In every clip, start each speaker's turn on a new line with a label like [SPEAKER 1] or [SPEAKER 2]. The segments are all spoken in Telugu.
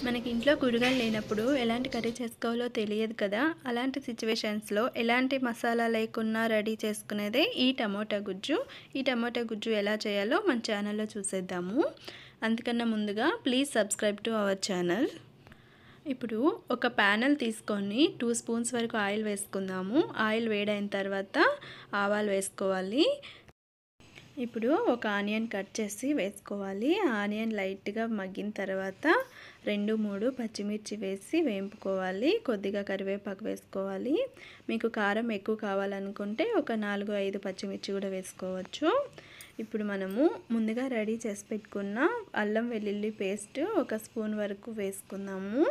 [SPEAKER 1] మనకి ఇంట్లో కూరగాయలు లేనప్పుడు ఎలాంటి కర్రీ చేసుకోవాలో తెలియదు కదా అలాంటి సిచ్యువేషన్స్లో ఎలాంటి మసాలా లేకున్నా రెడీ చేసుకునేదే ఈ టమోటా గుజ్జు ఈ టమోటా గుజ్జు ఎలా చేయాలో మన ఛానల్లో చూసేద్దాము అందుకన్నా ముందుగా please subscribe to our channel ఇప్పుడు ఒక ప్యానల్ తీసుకొని టూ స్పూన్స్ వరకు ఆయిల్ వేసుకుందాము ఆయిల్ వేడైన తర్వాత ఆవాలు వేసుకోవాలి ఇప్పుడు ఒక ఆనియన్ కట్ చేసి వేసుకోవాలి ఆనియన్ లైట్గా మగ్గిన తర్వాత రెండు మూడు పచ్చిమిర్చి వేసి వేంపుకోవాలి కొద్దిగా కరివేపాకు వేసుకోవాలి మీకు కారం ఎక్కువ కావాలనుకుంటే ఒక నాలుగు ఐదు పచ్చిమిర్చి కూడా వేసుకోవచ్చు ఇప్పుడు మనము ముందుగా రెడీ చేసి పెట్టుకున్న అల్లం వెల్లుల్లి పేస్ట్ ఒక స్పూన్ వరకు వేసుకుందాము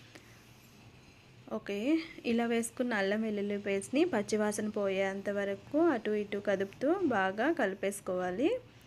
[SPEAKER 1] ఓకే ఇలా వేసుకున్న అల్లం వెల్లుల్లి పేస్ట్ని పచ్చివాసన పోయేంత వరకు అటు ఇటు కదుపుతూ బాగా కలిపేసుకోవాలి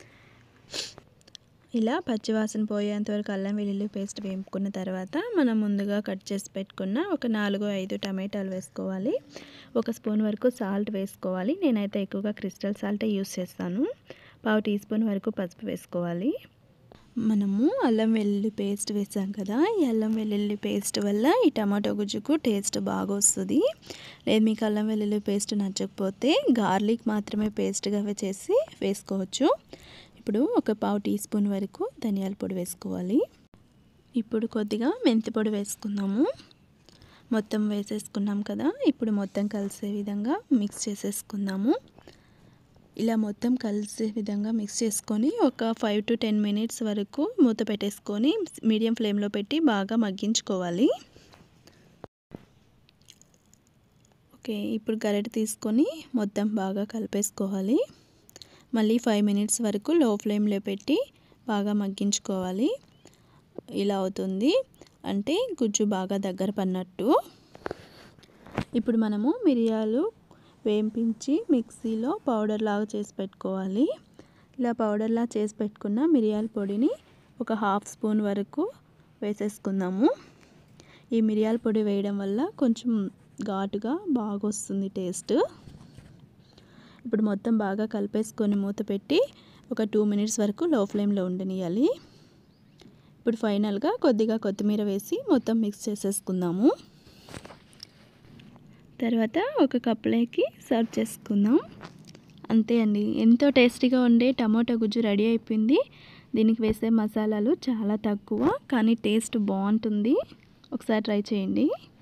[SPEAKER 1] ఇలా పచ్చివాసన పోయేంత వరకు అల్లం వెల్లుల్లి పేస్ట్ వేపుకున్న తర్వాత మనం ముందుగా కట్ చేసి పెట్టుకున్న ఒక నాలుగు ఐదు టమాటాలు వేసుకోవాలి ఒక స్పూన్ వరకు సాల్ట్ వేసుకోవాలి నేనైతే ఎక్కువగా క్రిస్టల్ సాల్టే యూస్ చేస్తాను పావు టీ స్పూన్ వరకు పసుపు వేసుకోవాలి మనము అల్లం వెల్లుల్లి పేస్ట్ వేసాం కదా ఈ అల్లం వెల్లుల్లి పేస్ట్ వల్ల ఈ టమాటో గుజ్జుకు టేస్ట్ బాగా వస్తుంది లేదు మీకు అల్లం వెల్లుల్లి పేస్ట్ నచ్చకపోతే గార్లిక్ మాత్రమే పేస్ట్గా చేసి వేసుకోవచ్చు ఇప్పుడు ఒక పావు టీ స్పూన్ వరకు ధనియాల పొడి వేసుకోవాలి ఇప్పుడు కొద్దిగా మెంతి పొడి వేసుకుందాము మొత్తం వేసేసుకున్నాం కదా ఇప్పుడు మొత్తం కలిసే విధంగా మిక్స్ చేసేసుకుందాము ఇలా మొత్తం కలిసే విధంగా మిక్స్ చేసుకొని ఒక ఫైవ్ టు టెన్ మినిట్స్ వరకు మూత పెట్టేసుకొని మీడియం ఫ్లేమ్లో పెట్టి బాగా మగ్గించుకోవాలి ఓకే ఇప్పుడు గరిటె తీసుకొని మొత్తం బాగా కలిపేసుకోవాలి మళ్ళీ ఫైవ్ మినిట్స్ వరకు లో ఫ్లేమ్లో పెట్టి బాగా మగ్గించుకోవాలి ఇలా అవుతుంది అంటే గుజ్జు బాగా దగ్గర పడినట్టు ఇప్పుడు మనము మిరియాలు వేంపించి మిక్సీలో పౌడర్ లాగా చేసి పెట్టుకోవాలి ఇలా పౌడర్లా చేసి పెట్టుకున్న మిరియాల పొడిని ఒక హాఫ్ స్పూన్ వరకు వేసేసుకుందాము ఈ మిరియాల పొడి వేయడం వల్ల కొంచెం ఘాటుగా బాగా వస్తుంది టేస్ట్ ఇప్పుడు మొత్తం బాగా కలిపేసుకొని మూత పెట్టి ఒక టూ మినిట్స్ వరకు లో ఫ్లేమ్లో ఉండనియాలి ఇప్పుడు ఫైనల్గా కొద్దిగా కొత్తిమీర వేసి మొత్తం మిక్స్ చేసేసుకుందాము తర్వాత ఒక కప్లోకి సర్వ్ చేసుకుందాం అంతే అండి ఎంతో టేస్టీగా ఉండే టమాటో గుజ్జు రెడీ అయిపోయింది దీనికి వేసే మసాలాలు చాలా తక్కువ కానీ టేస్ట్ బాగుంటుంది ఒకసారి ట్రై చేయండి